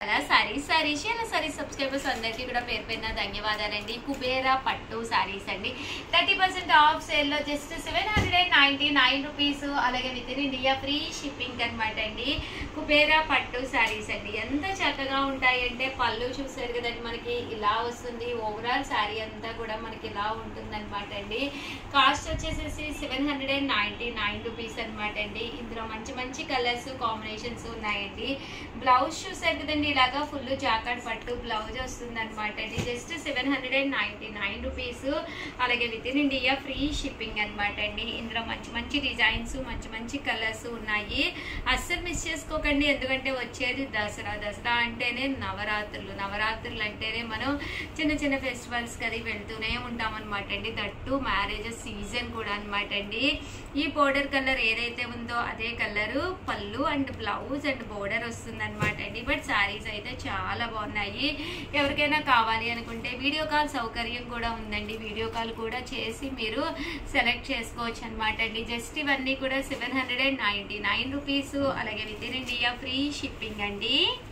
Chirala sarees sarees Chirala sarees subscribers అందరికీ కూడా పేరు పేరున ధన్యవాదాలండి కుబేరా పట్టు సారీస్ అండి థర్టీ పర్సెంట్ ఆఫ్ సేల్ లో just seven hundred and ninety nine rupees అలాగే within India free shipping అనమాట అండి కుబేరా పట్టు సారీస్ అండి ఎంత చక్కగా ఉంటాయంటే పళ్ళు చూసారు కదండి మనకి ఇలా వస్తుంది ఓవరాల్ శారీ అంతా కూడా మనకి ఇలా ఉంటుంది అనమాట అండి కాస్ట్ వచ్చేసేసి seven hundred and ninety nine rupees అనమాట అండి ఇందులో మంచి మంచి కలర్స్ కాంబినేషన్స్ ఉన్నాయండి బ్లౌజ్ చూసారు కదండి ఇలాగా ఫుల్ జాకెట్ పట్టు బ్లౌజ్ వస్తుంది అనమాట అండి just seven hundred and ninety nine rupees అలాగే within India free shipping అనమాట అండి ఇందులో మంచి మంచి డిజైన్స్ మంచి మంచి కలర్స్ ఉన్నాయి అస్సలు మిస్ చేసుకోకండి ఎందుకంటే వచ్చేది దసరా దసరా అంటేనే నవరాత్రులు నవరాత్రులు అంటేనే మనం చిన్న చిన్న ఫెస్టివల్స్ కది వెళ్తూనే ఉంటాం అనమాట అండి దట్టు మ్యారేజ్ సీజన్ కూడా అనమాట అండి ఈ బోర్డర్ కలర్ ఏదైతే ఉందో అదే కలర్ పళ్ళు అండ్ బ్లౌజ్ అండ్ బోర్డర్ వస్తుంది అనమాట అండి బట్ శారీస్ అయితే చాలా బాగున్నాయి ఎవరికైనా కావాలి అనుకుంటే వీడియో కాల్ సౌకర్యం కూడా ఉందండి వీడియో కాల్ కూడా చేసి మీరు సెలెక్ట్ చేసుకోవచ్చు అనమాట అండి జస్ట్ ఇవన్నీ కూడా seven hundred and ninety nine rupees అలాగే within India free shipping అండి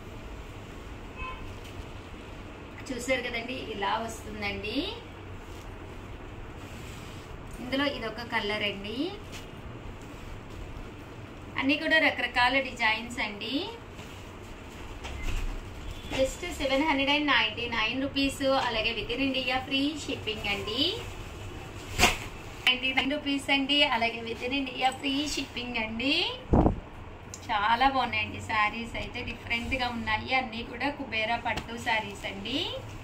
చూసారు కదండి ఇలా వస్తుందండి ఇందులో ఇదొక కలర్ అండి అన్ని కూడా రకరకాల డిజైన్స్ అండి just seven hundred and ninety nine rupees అలాగే within India free shipping అండి నైన్టీ నైన్ రూపీస్ అండి అలాగే within India free shipping అండి చాలా బాగున్నాయండి శారీస్ అయితే డిఫరెంట్గా ఉన్నాయి అన్నీ కూడా కుబేరా పట్టు శారీస్ అండి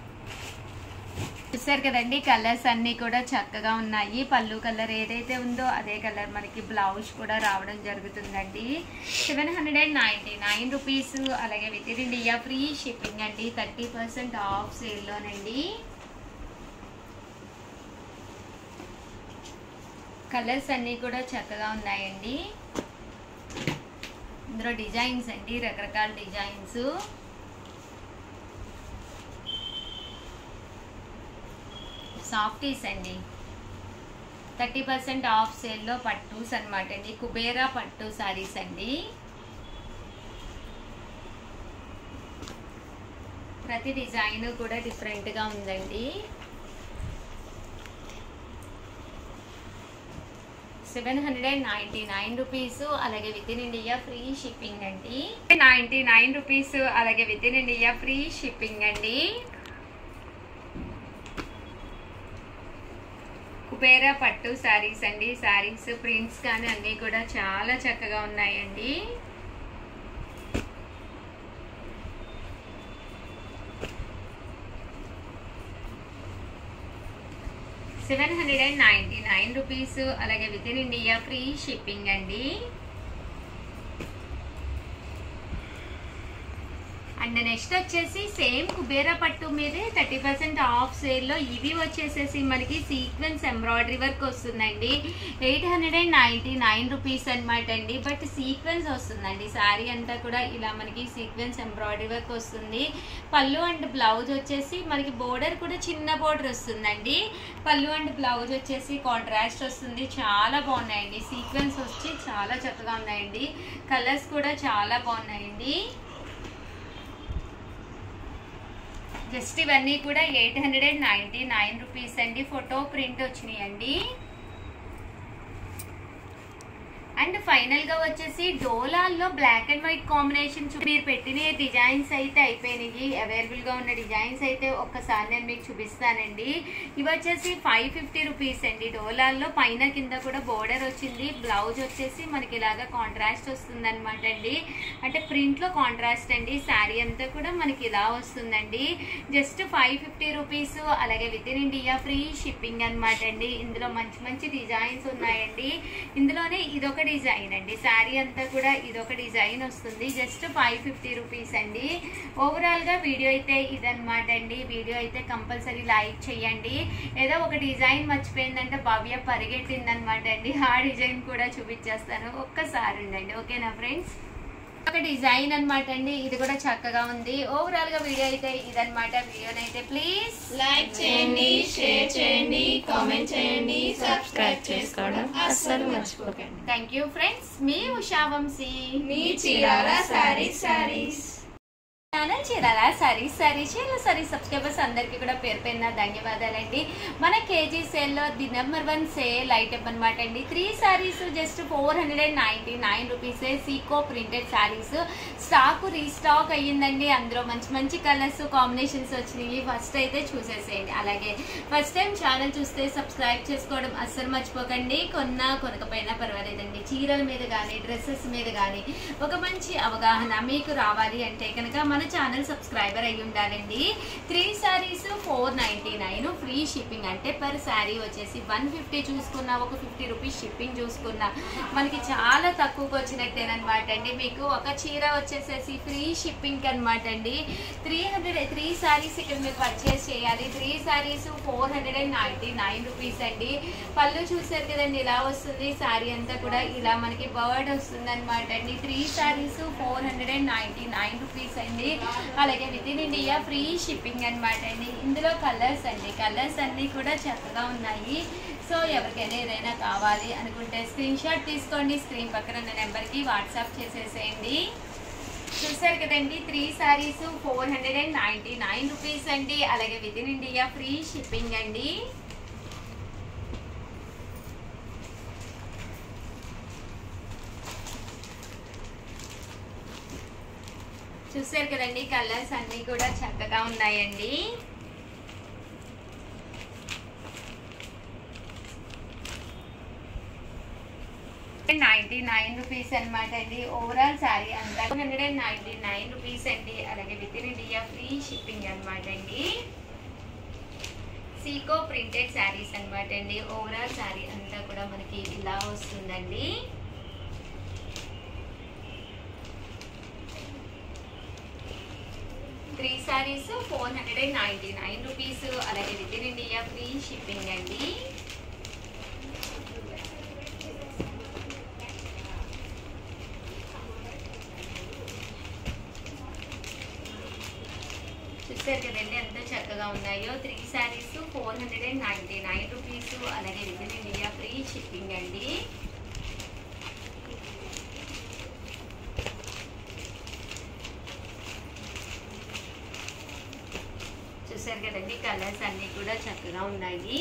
చూసారు కదండి కలర్స్ అన్ని కూడా చక్కగా ఉన్నాయి పళ్ళు కలర్ ఏదైతే ఉందో అదే కలర్ మనకి బ్లౌజ్ కూడా రావడం జరుగుతుందండి seven hundred and ninety nine rupees అలాగే within India free shipping అండి థర్టీ పర్సెంట్ ఆఫ్ సేల్లోనండి కలర్స్ అన్నీ కూడా చక్కగా ఉన్నాయండి ఇందులో డిజైన్స్ అండి రకరకాల డిజైన్స్ సాఫ్టీస్ అండి థర్టీ పర్సెంట్ ఆఫ్ సేల్లో పట్టూస్ అనమాట అండి కుబేరా పట్టు సారీస్ అండి ప్రతి డిజైన్ కూడా డిఫరెంట్గా ఉందండి seven hundred and ninety nine rupees అలాగే within India free shipping అండి నైంటీ నైన్ రూపీస్ అలాగే within India free shipping అండి కుబేరా పట్టు శారీస్ అండి శారీస్ ప్రింట్స్ కానీ అన్నీ కూడా చాలా చక్కగా ఉన్నాయండి seven hundred and ninety nine rupees అలాగే within India free shipping అండి అండ్ నెక్స్ట్ వచ్చేసి సేమ్ కుబేరా పట్టు మీదే థర్టీ పర్సెంట్ ఆఫ్ సేల్లో ఇవి వచ్చేసేసి మనకి సీక్వెన్స్ ఎంబ్రాయిడరీ వర్క్ వస్తుందండి eight hundred and ninety nine rupees అనమాట అండి బట్ సీక్వెన్స్ వస్తుందండి శారీ అంతా కూడా ఇలా మనకి సీక్వెన్స్ ఎంబ్రాయిడరీ వర్క్ వస్తుంది పళ్ళు అండ్ బ్లౌజ్ వచ్చేసి మనకి బోర్డర్ కూడా చిన్న బోర్డర్ వస్తుందండి పళ్ళు అండ్ బ్లౌజ్ వచ్చేసి కాంట్రాస్ట్ వస్తుంది చాలా బాగున్నాయండి సీక్వెన్స్ వచ్చి చాలా చక్కగా ఉన్నాయండి కలర్స్ కూడా చాలా బాగున్నాయండి జస్ట్ ఇవన్నీ కూడా eight hundred and ninety nine rupees అండి ఫోటో ప్రింట్ వచ్చినాయండి అండ్ ఫైనల్ గా వచ్చేసి డోలాల్లో బ్లాక్ అండ్ వైట్ కాంబినేషన్ మీరు పెట్టిన డిజైన్స్ అయితే అయిపోయినాయి అవైలబుల్ గా ఉన్న డిజైన్స్ అయితే ఒక్కసారి నేను మీకు చూపిస్తానండి ఇవి వచ్చేసి ఫైవ్ ఫిఫ్టీ రూపీస్ అండి డోలాల్లో పైన కింద కూడా బోర్డర్ వచ్చింది బ్లౌజ్ వచ్చేసి మనకి ఇలాగా కాంట్రాస్ట్ వస్తుంది అనమాట అండి అంటే ప్రింట్ లో కాంట్రాస్ట్ అండి శారీ అంతా కూడా మనకి ఇలా వస్తుందండి జస్ట్ ఫైవ్ ఫిఫ్టీ రూపీస్ అలాగే within India free shipping అనమాట అండి ఇందులో మంచి మంచి డిజైన్స్ ఉన్నాయండి ఇందులోనే ఇదొక డిజైన్ అండి శారీ అంతా కూడా ఇదొక డిజైన్ వస్తుంది జస్ట్ ఫైవ్ ఫిఫ్టీ రూపీస్ అండి ఓవరాల్ గా వీడియో అయితే ఇదన్నమాట అండి వీడియో అయితే కంపల్సరీ లైక్ చేయండి ఏదో ఒక డిజైన్ మర్చిపోయిందంటే భవ్య పరిగెట్టిందనమాట అండి ఆ డిజైన్ కూడా చూపించేస్తాను ఒక్కసారి ఉండండి ఓకేనా ఫ్రెండ్స్ ఒక డిజైన్ అన్నమాట అండి ఇది కూడా చక్కగా ఉంది ఓవరాల్ గా వీడియో అయితే ఇదన్నమాట వీడియోనైతే ప్లీజ్ లైక్ చేయండి షేర్ చేయండి కామెంట్ చేయండి సబ్స్క్రైబ్ చేసుకోవడం అస్సలు మర్చిపోకండి థ్యాంక్ యూ ఫ్రెండ్స్ మీ ఉషా వంశీ మీ చీరాల సారీస్ సారీస్ ఛానల్ చీరాల సరీ సరీ చీరల సరీ సబ్స్క్రైబర్స్ అందరికీ కూడా పేరు పేరున ధన్యవాదాలండి మన కేజీ సేల్లో the number one sale item అనమాట అండి three sarees just four hundred and ninety nine రూపీసే సీకో ప్రింటెడ్ సారీస్ స్టాక్ రీస్టాక్ అయ్యిందండి అందులో మంచి మంచి కలర్స్ కాంబినేషన్స్ వచ్చినాయి ఫస్ట్ అయితే చూసేసేయండి అలాగే ఫస్ట్ టైం ఛానల్ చూస్తే సబ్స్క్రైబ్ చేసుకోవడం అస్సలు మర్చిపోకండి కొన్నా కొనకపోయినా పర్వాలేదండి చీరల మీద కానీ డ్రెస్సెస్ మీద కానీ ఒక మంచి అవగాహన మీకు రావాలి అంటే కనుక మన ఛానల్ సబ్స్క్రైబర్ అయి ఉండాలండి three sarees four ninety nine free shipping అంటే పర్ శారీ వచ్చేసి వన్ ఫిఫ్టీ చూసుకున్నా ఒక ఫిఫ్టీ రూపీస్ షిప్పింగ్ చూసుకున్నా మనకి చాలా తక్కువకి వచ్చినట్టేనమాట అండి మీకు ఒక చీర వచ్చేసేసి ఫ్రీ షిప్పింగ్ అనమాట అండి త్రీ హండ్రెడ్ త్రీ శారీస్ ఇక్కడ మీరు పర్చేస్ చేయాలి three sarees four hundred and ninety nine rupees అండి పళ్ళు చూసారు కదండి ఇలా వస్తుంది శారీ అంతా కూడా ఇలా మనకి బర్డ్ వస్తుంది అనమాట అండి three sarees four hundred and ninety nine rupees అండి అలాగే within India free shipping అనమాట అండి ఇందులో కలర్స్ అండి కలర్స్ అన్నీ కూడా చక్కగా ఉన్నాయి సో ఎవరికైనా ఏదైనా కావాలి అనుకుంటే స్క్రీన్ షాట్ తీసుకోండి స్క్రీన్ పక్కన ఉన్న నెంబర్కి వాట్సాప్ చేసేసేయండి చూసారు కదండి three sarees four hundred and ninety nine rupees అండి అలాగే within India free shipping అండి చూసారు కదండి కలర్స్ అన్నీ కూడా చక్కగా ఉన్నాయండి నైన్టీ నైన్ రూపీస్ అనమాట అండి ఓవరాల్ శారీ అంతా hundred and ninety nine rupees అండి అలాగే within India free shipping అనమాట అండి సీకో ప్రింటెడ్ శారీస్ అనమాట అండి ఓవరాల్ శారీ అంతా కూడా మనకి ఇలా వస్తుందండి three sarees four hundred and ninety nine rupees అలాగే within India free shipping అండి చూసారు కదండి ఎంత చక్కగా ఉన్నాయో three sarees four hundred and ninety nine rupees అలాగే within India free shipping అండి చూసారు కదండి కలర్స్ అన్నీ కూడా చక్కగా ఉన్నాయి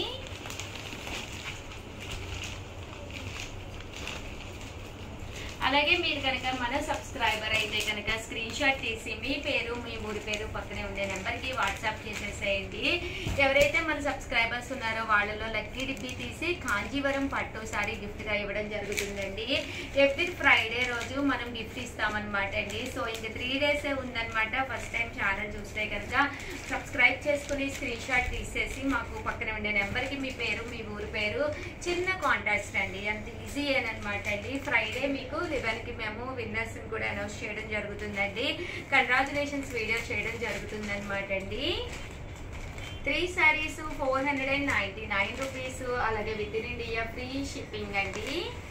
అలాగే మీరు కనుక మన సబ్స్క్రైబర్ అయితే కనుక స్క్రీన్ షాట్ తీసి మీ పేరు మీ ఊరి పేరు పక్కనే ఉండే నెంబర్కి వాట్సాప్ చేసేసేయండి ఎవరైతే మన సబ్స్క్రైబర్స్ ఉన్నారో వాళ్ళలో లక్కీ డిబ్బీ తీసి కాంజీవరం పట్టు సారీ గిఫ్ట్గా ఇవ్వడం జరుగుతుందండి ఎవ్రీ ఫ్రైడే రోజు మనం గిఫ్ట్ ఇస్తామన్నమాట అండి సో ఇంక త్రీ డేసే ఉందన్నమాట ఫస్ట్ టైం ఛానల్ చూస్తే కనుక సబ్స్క్రైబ్ చేసుకుని స్క్రీన్ షాట్ తీసేసి మాకు పక్కన ఉండే నెంబర్కి మీ పేరు మీ ఊరి పేరు చిన్న కాంటాక్ట్స్ అండి అంత ఈజీ అనమాట అండి ఫ్రైడే మీకు లెవెన్కి మేము విన్నర్స్ కూడా అనౌన్స్ చేయడం జరుగుతుందండి కంగ్రాచులేషన్స్ వీడియో చేయడం జరుగుతుంది అనమాట అండి three sarees four hundred and ninety nine rupees అలాగే within India free shipping అండి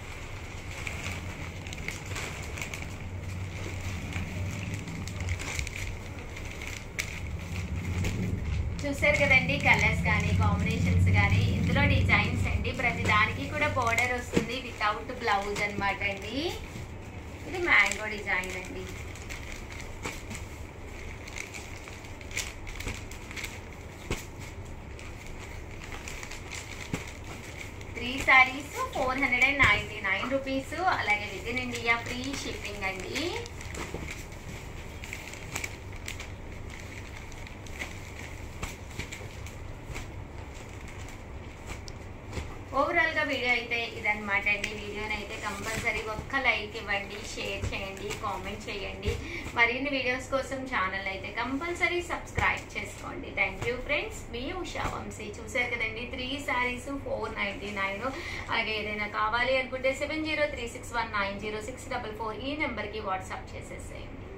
చూసారు కదండి కలర్స్ కానీ కాంబినేషన్స్ కానీ ఇందులో డిజైన్స్ అండి ప్రతి దానికి కూడా బోర్డర్ వస్తుంది వితౌట్ బ్లౌజ్ అన్నమాట అండి ఇది మ్యాంగో డిజైన్ అండి three sarees four hundred and ninety nine rupees అలాగే within India free shipping అండి ఓవరాల్ గా వీడియో అయితే ఇదన్నమాట అండి వీడియోని అయితే కంపల్సరీ ఒక్క లైక్ ఇవ్వండి షేర్ చేయండి కామెంట్ చేయండి మరిన్ని వీడియోస్ కోసం ఛానల్ అయితే కంపల్సరీ సబ్స్క్రైబ్ చేసుకోండి థ్యాంక్ యూ ఫ్రెండ్స్ మీ ఉషా వంశీ చూసారు కదండి three sarees four ninety nine అలాగే ఏదైనా కావాలి అనుకుంటే seven zero three six one nine zero six double four ఈ నెంబర్కి వాట్సాప్ చేసేసేయండి